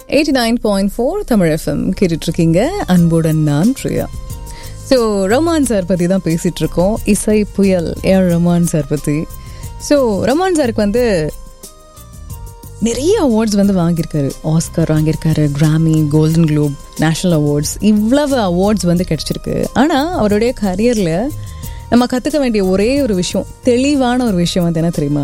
eighty nine point four Tamil FM கேட்டுட்ருக்கீங்க அன்புடன் நான் பிரியா ஸோ ரமான் சார் பற்றி தான் பேசிகிட்டு இருக்கோம் இசை புயல் ஏஆர் ரமான் சார் பற்றி ஸோ ரமான் சாருக்கு வந்து நிறைய அவார்ட்ஸ் வந்து வாங்கியிருக்காரு ஆஸ்கர் வாங்கியிருக்காரு Grammy Golden Globe national awards இவ்வளவு அவார்ட்ஸ் வந்து கிடச்சிருக்கு ஆனால் அவருடைய கரியரில் நம்ம கற்றுக்க வேண்டிய ஒரே ஒரு விஷயம் தெளிவான ஒரு விஷயம் வந்து என்ன தெரியுமா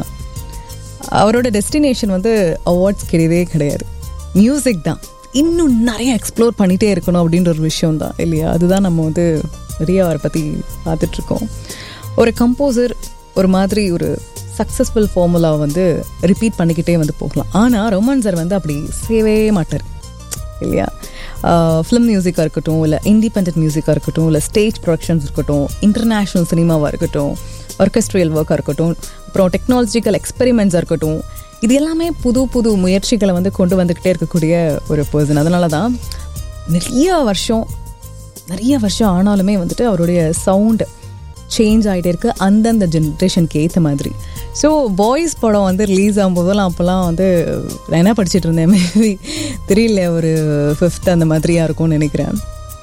அவரோட டெஸ்டினேஷன் வந்து அவார்ட்ஸ் கிடையவே கிடையாது மியூசிக் தான் இன்னும் நிறைய எக்ஸ்ப்ளோர் பண்ணிகிட்டே இருக்கணும் அப்படின்ற ஒரு விஷயம் தான் இல்லையா அதுதான் நம்ம வந்து நிறைய அவரை பற்றி பார்த்துட்ருக்கோம் ஒரு கம்போசர் ஒரு மாதிரி ஒரு சக்ஸஸ்ஃபுல் ஃபார்முலாவை வந்து ரிப்பீட் பண்ணிக்கிட்டே வந்து போகலாம் ஆனால் ரொமான் சார் வந்து அப்படி செய்யவே மாட்டார் இல்லையா ஃபிலிம் மியூசிக்காக இருக்கட்டும் இல்லை இண்டிபெண்ட் மியூசிக்காக இருக்கட்டும் இல்லை ஸ்டேஜ் ப்ரொடக்ஷன்ஸ் இருக்கட்டும் இன்டர்நேஷ்னல் சினிமாவாக இருக்கட்டும் ஆர்கெஸ்ட்ரியல் ஒர்க்காக இருக்கட்டும் அப்புறம் டெக்னாலஜிக்கல் எக்ஸ்பெரிமெண்ட்ஸாக இருக்கட்டும் இது எல்லாமே புது புது முயற்சிகளை வந்து கொண்டு வந்துக்கிட்டே இருக்கக்கூடிய ஒரு பர்சன் அதனால தான் நிறைய வருஷம் நிறைய வருஷம் ஆனாலுமே வந்துட்டு அவருடைய சவுண்டு சேஞ்ச் ஆகிட்டே இருக்கு அந்தந்த ஜென்ரேஷனுக்கு ஏற்ற மாதிரி ஸோ பாய்ஸ் படம் வந்து ரிலீஸ் ஆகும்போதெல்லாம் அப்போல்லாம் வந்து நான் என்ன படிச்சுட்டு இருந்தேன் மேபி தெரியல ஒரு ஃபிஃப்த் அந்த மாதிரியாக இருக்கும்னு நினைக்கிறேன்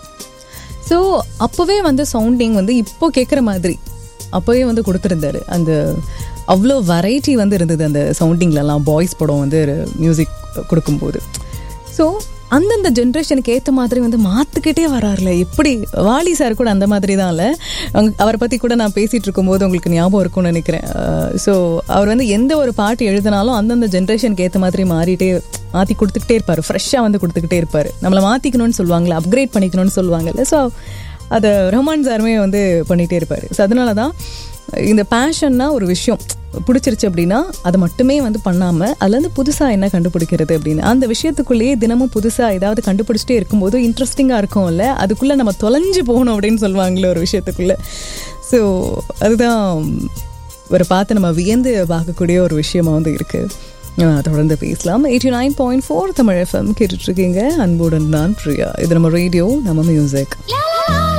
ஸோ அப்போவே வந்து சவுண்டிங் வந்து இப்போ கேட்குற மாதிரி அப்போவே வந்து கொடுத்துருந்தாரு அந்த அவ்வளோ வெரைட்டி வந்து இருந்தது அந்த சவுண்டிங்லலாம் பாய்ஸ் படம் வந்து மியூசிக் கொடுக்கும்போது ஸோ அந்தந்த ஜென்ரேஷனுக்கு ஏற்ற மாதிரி வந்து மாற்றிக்கிட்டே வராருல எப்படி வாலி சார் கூட அந்த மாதிரி தான் இல்லை அவரை பற்றி கூட நான் பேசிகிட்டு இருக்கும்போது உங்களுக்கு ஞாபகம் இருக்கும்னு நினைக்கிறேன் ஸோ அவர் வந்து எந்த ஒரு பாட்டு எழுதினாலும் அந்தந்த ஜென்ரேஷனுக்கு ஏற்ற மாதிரி மாறிட்டே மாற்றி கொடுத்துக்கிட்டே இருப்பார் ஃப்ரெஷ்ஷாக வந்து கொடுத்துக்கிட்டே இருப்பார் நம்மளை மாற்றிக்கணும்னு சொல்லுவாங்களே அப்கிரேட் பண்ணிக்கணும்னு சொல்லுவாங்கல்ல ஸோ அதை ரஹ்மான் சாருமே வந்து பண்ணிகிட்டே இருப்பார் ஸோ அதனால தான் இந்த பேஷன்னா ஒரு விஷயம் பிடிச்சிருச்சு அப்படின்னா அதை மட்டுமே வந்து பண்ணாமல் அதுலேருந்து புதுசாக என்ன கண்டுபிடிக்கிறது அப்படின்னு அந்த விஷயத்துக்குள்ளேயே தினமும் புதுசாக ஏதாவது கண்டுபிடிச்சிட்டே இருக்கும்போது இன்ட்ரெஸ்டிங்காக இருக்கும்ல அதுக்குள்ளே நம்ம தொலைஞ்சு போகணும் அப்படின்னு சொல்லுவாங்களே ஒரு விஷயத்துக்குள்ளே ஸோ அதுதான் ஒரு பார்த்து நம்ம வியந்து பார்க்கக்கூடிய ஒரு விஷயமா வந்து இருக்குது தொடர்ந்து பேசலாம் eighty nine point four Tamil FM கேட்டுட்ருக்கீங்க அன்புடன் நான் பிரியா இது நம்ம ரேடியோ நம்ம மியூசிக்